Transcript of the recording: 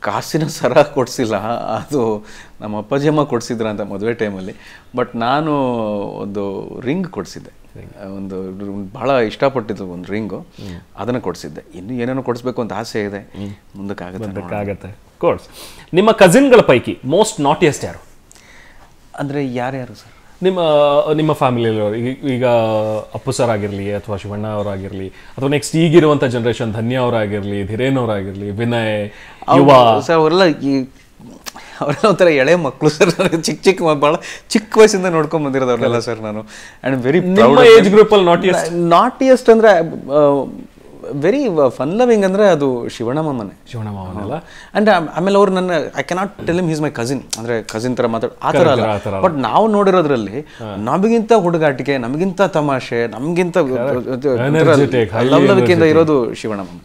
ಕಾಸಿನ ಸರ ಕೊಡಿಸಿಲ್ಲ ಅದು ನಮ್ಮ ಅಪ್ಪಾಜಿ ಅಮ್ಮ ಕೊಡಿಸಿದ್ರ ಅಂತ ಮದುವೆ ಟೈಮಲ್ಲಿ ಬಟ್ ನಾನು ಒಂದು ರಿಂಗ್ ಕೊಡಿಸಿದ್ದೆ ಒಂದು ಬಹಳ ಇಷ್ಟಪಟ್ಟಿದ್ದು ಒಂದು ರಿಂಗು ಅದನ್ನು ಕೊಡಿಸಿದ್ದೆ ಇನ್ನು ಏನೇನೋ ಕೊಡಿಸ್ಬೇಕು ಅಂತ ಆಸೆ ಇದೆ ಮುಂದಕ್ಕಾಗುತ್ತೆ ಆಗತ್ತೆ ಕೋರ್ಸ್ ನಿಮ್ಮ ಕಸಿನ್ಗಳ ಪೈಕಿ ಮೋಸ್ಟ್ ನಾಟಿಯೆಸ್ಟ್ ಯಾರು ಅಂದರೆ ಯಾರ್ಯಾರು ಸರ್ ನಿಮ್ಮ ನಿಮ್ಮ ಫ್ಯಾಮಿಲಿಯವರು ಈಗ ಅಪ್ಪು ಸರ್ ಆಗಿರಲಿ ಅಥವಾ ಶಿವಣ್ಣ ಅವರಾಗಿರಲಿ ಅಥವಾ ನೆಕ್ಸ್ಟ್ ಈಗಿರುವಂಥ ಜನರೇಷನ್ ಧನ್ಯ ಅವರಾಗಿರಲಿ ಧೀರೇನ್ ಅವರಾಗಿರಲಿ ವಿನಯ್ ಯುವ ಸರ್ ಅವರೆಲ್ಲ ಈ ಅವರೆಲ್ಲ ಒಂಥರ ಎಳೆ ಮಕ್ಕಳು ಸರ್ ಚಿಕ್ಕ ಚಿಕ್ಕ ಮ- ಬಹಳ ಚಿಕ್ಕ ವಯಸ್ಸಿಂದ ನೋಡ್ಕೊಂಡ್ ಬಂದಿರೋದು ಅವ್ರನ್ನೆಲ್ಲ ಸರ್ ನಾನು ಆ್ಯಂಡ್ ವೆರಿ ನಿಮ್ಮ ಏಜ್ ಗ್ರೂಪ್ ಅಲ್ಲಿ ನಾಟಿಯೆಸ್ಟ್ ನಾಟಿಯಸ್ಟ್ ಅಂದರೆ ವೆರಿ ಫನ್ ಲವಿಂಗ್ ಅಂದರೆ ಅದು ಶಿವಣ್ಣ ಮಾಮನೆ ಶಿವಣ್ಣ ಮಾವನಲ್ಲ ಅಂಡ್ ಆಮೇಲೆ ಅವ್ರು ನನ್ನ I cannot tell him he's my cousin ಅಂದ್ರೆ ಕಸಿನ್ ತರ ಮಾತಾಡ ಆ ಥರ ಅಲ್ಲ ಆ ಥರ ಅಲ್ಲ. ಬಟ್ ನಾವು ನೋಡಿರೋದ್ರಲ್ಲಿ ನಮಗಿಂತ ಹುಡುಗಾಟಿಕೆ ನಮಗಿಂತ ತಮಾಷೆ ನಮಗಿಂತ Energetic, highly ಲವಲವಿಕೆಯಿಂದ ಇರೋದು ಶಿವಣ್ಣ ಮಾಮ